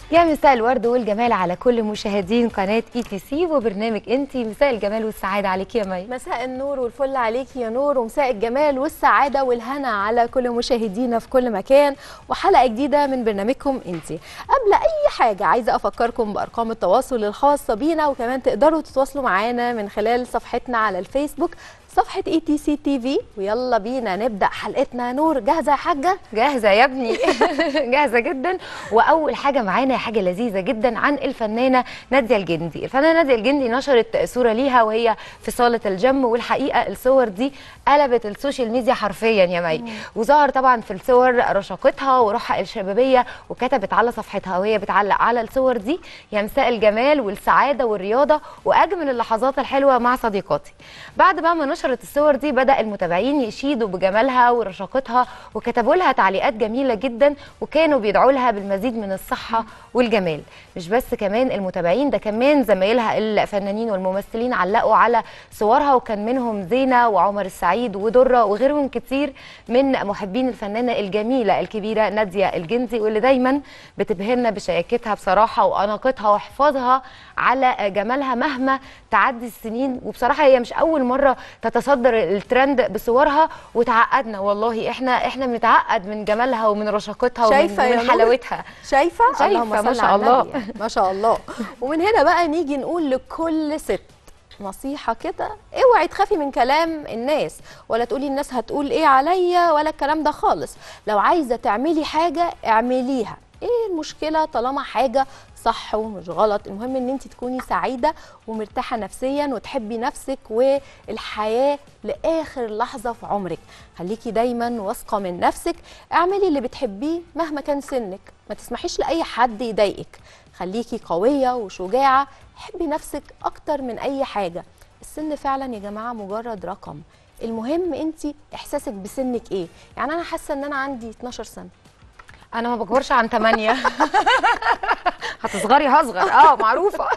يا مساء الورد والجمال على كل مشاهدين قناه اي تي سي وبرنامج انتي مساء الجمال والسعاده عليك يا مي مساء النور والفل عليكي يا نور ومساء الجمال والسعادة والهنا على كل مشاهدينا في كل مكان وحلقة جديدة من برنامجكم انتي قبل أي حاجة عايزة أفكركم بأرقام التواصل الخاصة بينا وكمان تقدروا تتواصلوا معانا من خلال صفحتنا على الفيسبوك صفحة اي تي سي تي في ويلا بينا نبدأ حلقتنا نور جاهزة يا حاجة؟ جاهزه يا ابني جاهزه جدا واول حاجه معانا حاجه لذيذه جدا عن الفنانه ناديه الجندي الفنانه ناديه الجندي نشرت صوره ليها وهي في صاله الجيم والحقيقه الصور دي قلبت السوشيال ميديا حرفيا يا مي وظهر طبعا في الصور رشاقتها وروحها الشبابيه وكتبت على صفحتها وهي بتعلق على الصور دي يا مساء الجمال والسعاده والرياضه واجمل اللحظات الحلوه مع صديقاتي بعد بقى ما نشرت الصور دي بدا المتابعين يشيدوا بجمالها ورشاقتها وكتبوا لها تعليقات جميله جدا وكانوا بيدعوا لها بالمزيد من الصحه والجمال مش بس كمان المتابعين ده كمان زمايلها الفنانين والممثلين علقوا على صورها وكان منهم زينه وعمر السعيد ودره وغيرهم كتير من محبين الفنانه الجميله الكبيره ناديه الجندي واللي دايما بتبهرنا بشياكتها بصراحه واناقتها وحفاظها على جمالها مهما تعدي السنين وبصراحه هي مش اول مره تتصدر الترند بصورها وتعقدنا والله احنا احنا بنتعقد من جمالها ومن رشاقتها ومن, شايفة يا ومن نور؟ حلاوتها شايفة؟ شايفة، اللهم ما صل شاء على الله. النبي. ما شاء الله ومن هنا بقى نيجي نقول لكل ست نصيحة كده اوعي تخافي من كلام الناس ولا تقولي الناس هتقول ايه عليا ولا الكلام ده خالص لو عايزة تعملي حاجة اعمليها ايه المشكلة طالما حاجة صح ومش غلط المهم ان انت تكوني سعيدة ومرتاحة نفسيا وتحبي نفسك والحياة لآخر لحظة في عمرك خليكي دايما واثقة من نفسك اعملي اللي بتحبيه مهما كان سنك ما تسمحيش لأي حد يضايقك خليكي قوية وشجاعة حبي نفسك أكتر من أي حاجة السن فعلا يا جماعة مجرد رقم المهم انت احساسك بسنك ايه يعني انا حاسه ان انا عندي 12 سنه انا ما بكبرش عن 8 هتصغري هصغر اه معروفه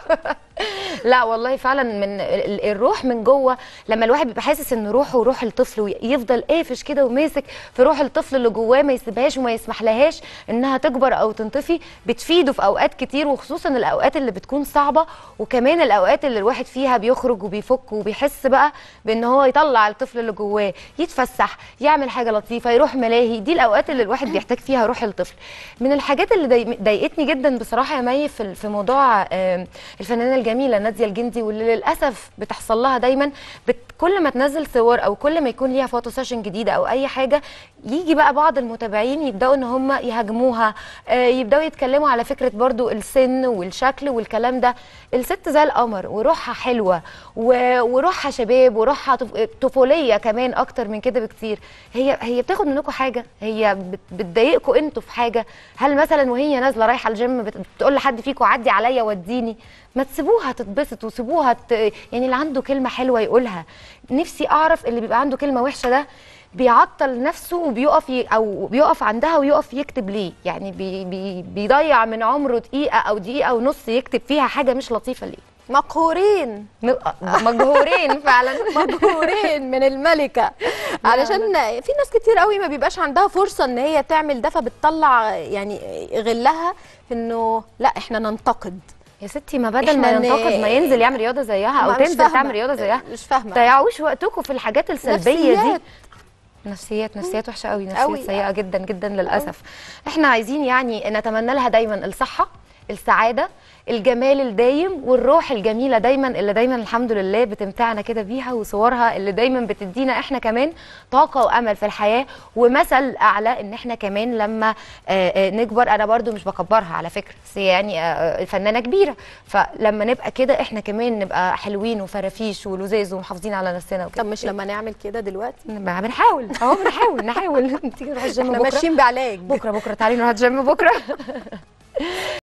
لا والله فعلا من ال- الروح من جوه لما الواحد بيبقى حاسس ان روحه روح الطفل ويفضل قافش كده وماسك في روح الطفل اللي جواه ما يسيبهاش وما يسمحلهاش انها تكبر او تنطفي بتفيده في اوقات كتير وخصوصا الاوقات اللي بتكون صعبه وكمان الاوقات اللي الواحد فيها بيخرج وبيفك وبيحس بقى بان هو يطلع الطفل اللي جواه يتفسح يعمل حاجه لطيفه يروح ملاهي دي الاوقات اللي الواحد بيحتاج فيها روح الطفل من الحاجات اللي ضايق- ضايقتني جدا بصراحه يا مي في في موضوع آم، الفنانه الجميله ناديه الجندي واللي للاسف بتحصل لها دايما بت كل ما تنزل صور او كل ما يكون ليها فوتو سيشن جديده او اي حاجه يجي بقى بعض المتابعين يبداوا ان هم يهاجموها آه، يبداوا يتكلموا على فكره برضو السن والشكل والكلام ده الست زي القمر وروحها حلوه و- وروحها شباب وروحها طف- طفوليه كمان اكتر من كده بكتير هي هي بتاخد منكم حاجه هي بت- بتضايقكم انتوا في حاجه هل مثلا وهي نازله رايحه الجيم بت- بتقول لحد فيكم عدي عليا وديني ما تسيبوها تتبسط وسيبوها ت... يعني اللي عنده كلمه حلوه يقولها نفسي اعرف اللي بيبقى عنده كلمه وحشه ده بيعطل نفسه وبيقف ي... او بيقف عندها ويقف يكتب ليه يعني بي... بي... بيضيع من عمره دقيقه او دقيقه ونص يكتب فيها حاجه مش لطيفه ليه مقهورين م- مجهورين فعلا مجهورين من الملكه علشان في ناس كتير قوي ما بيبقاش عندها فرصه ان هي تعمل ده فبتطلع يعني غلها في انه لا احنا ننتقد يا ستي ما بدل ما إحنا ن- ينتقد ما ينزل يعمل رياضه زيها او ما مش تنزل فاهمة. تعمل رياضه زيها مش فاهمه ضيعوش وقتكم في الحاجات السلبيه دي نفسيات. نفسيات نفسيات وحشه قوي أوي. نفسيات سيئه جدا جدا للاسف احنا عايزين يعني نتمنى لها دايما الصحه السعاده الجمال الدايم والروح الجميله دايما اللي دايما الحمد لله بتمتعنا كده بيها وصورها اللي دايما بتدينا احنا كمان طاقه وامل في الحياه ومثل اعلى ان احنا كمان لما آه، آه، نكبر انا برضو مش بكبرها على فكره بس هي يعني آه، فنانه كبيره فلما نبقى كده احنا كمان نبقى حلوين وفرافيش ولزاز ومحافظين على نفسنا وكده طب مش لما نعمل كده دلوقتي ما بنحاول اهو بنحاول نحاول تيجي نروح الجيم احنا بكره ماشيين بعلاج بكره بكره تعالي نروح الجيم بكره